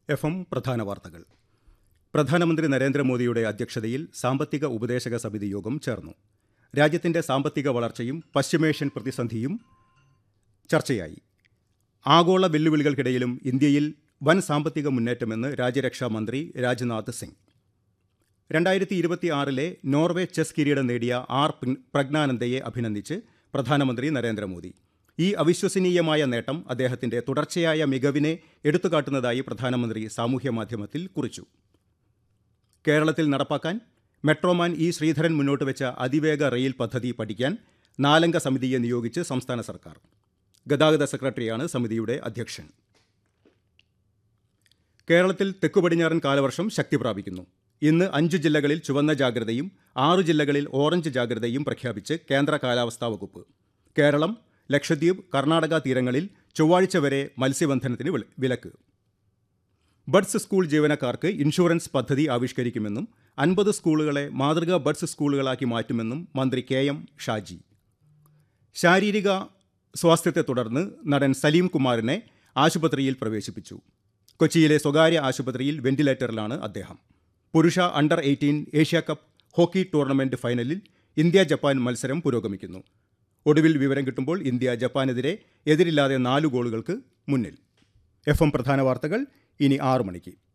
F M പ്രധാന വാർത്തകൾ പ്രധാനമന്ത്രി നരേന്ദ്രമോദിയുടെ അധ്യക്ഷതയിൽ സാമ്പത്തിക ഉപദേശക സമിതി യോഗം ചേർന്നു രാജ്യത്തിന്റെ സാമ്പത്തിക വളർച്ചയും പശ്ചിമേഷ്യൻ പ്രതിസന്ധിയും ചർച്ചയായി ആഗോള വെല്ലുവിളികൾക്കിടയിലും ഇന്ത്യയിൽ വൻ സാമ്പത്തിക മുന്നേറ്റമെന്ന് രാജ്യരക്ഷാ മന്ത്രി രാജ്നാഥ് സിംഗ് രണ്ടായിരത്തി ഇരുപത്തിയാറിലെ നോർവേ ചെസ് കിരീടം നേടിയ ആർ പ്രജ്ഞാനന്ദയെ അഭിനന്ദിച്ച് പ്രധാനമന്ത്രി നരേന്ദ്രമോദി ഈ അവിശ്വസനീയമായ നേട്ടം അദ്ദേഹത്തിന്റെ തുടർച്ചയായ മികവിനെ എടുത്തുകാട്ടുന്നതായി പ്രധാനമന്ത്രി സാമൂഹ്യമാധ്യമത്തിൽ കുറിച്ചു കേരളത്തിൽ നടപ്പാക്കാൻ മെട്രോമാൻ ഇ ശ്രീധരൻ മുന്നോട്ട് വെച്ച അതിവേഗ റെയിൽ പദ്ധതി പഠിക്കാൻ നാലംഗ സമിതിയെ നിയോഗിച്ച് സംസ്ഥാന സർക്കാർ ഗതാഗത സെക്രട്ടറിയാണ് സമിതിയുടെ അധ്യക്ഷൻ കേരളത്തിൽ തെക്കു പടിഞ്ഞാറൻ കാലവർഷം ശക്തി പ്രാപിക്കുന്നു ഇന്ന് അഞ്ച് ജില്ലകളിൽ ചുവന്ന ജാഗ്രതയും ആറു ജില്ലകളിൽ ഓറഞ്ച് ജാഗ്രതയും പ്രഖ്യാപിച്ച് കേന്ദ്ര കാലാവസ്ഥാ വകുപ്പ് കേരളം ലക്ഷദ്വീപ് കർണാടക തീരങ്ങളിൽ ചൊവ്വാഴ്ച വരെ മത്സ്യബന്ധനത്തിന് വില- വിലക്ക് ബഡ്സ് സ്കൂൾ ജീവനക്കാർക്ക് ഇൻഷുറൻസ് പദ്ധതി ആവിഷ്കരിക്കുമെന്നും അൻപത് സ്കൂളുകളെ മാതൃകാ ബഡ്സ് സ്കൂളുകളാക്കി മാറ്റുമെന്നും മന്ത്രി കെ എം ഷാജി ശാരീരിക സ്വാസ്ഥ്യത്തെ തുടർന്ന് നടൻ സലീം കുമാറിനെ ആശുപത്രിയിൽ പ്രവേശിപ്പിച്ചു കൊച്ചിയിലെ സ്വകാര്യ ആശുപത്രിയിൽ വെന്റിലേറ്ററിലാണ് അദ്ദേഹം പുരുഷ under eighteen Asia cup hockey tournament ഫൈനലിൽ ഇന്ത്യ ജപ്പാൻ മത്സരം പുരോഗമിക്കുന്നു ഒടുവിൽ വിവരം കിട്ടുമ്പോൾ ഇന്ത്യ ജപ്പാനെതിരെ എതിരില്ലാതെ നാല് ഗോളുകൾക്ക് മുന്നിൽ എഫ് എം പ്രധാന വാർത്തകൾ ഇനി ആറു മണിക്ക്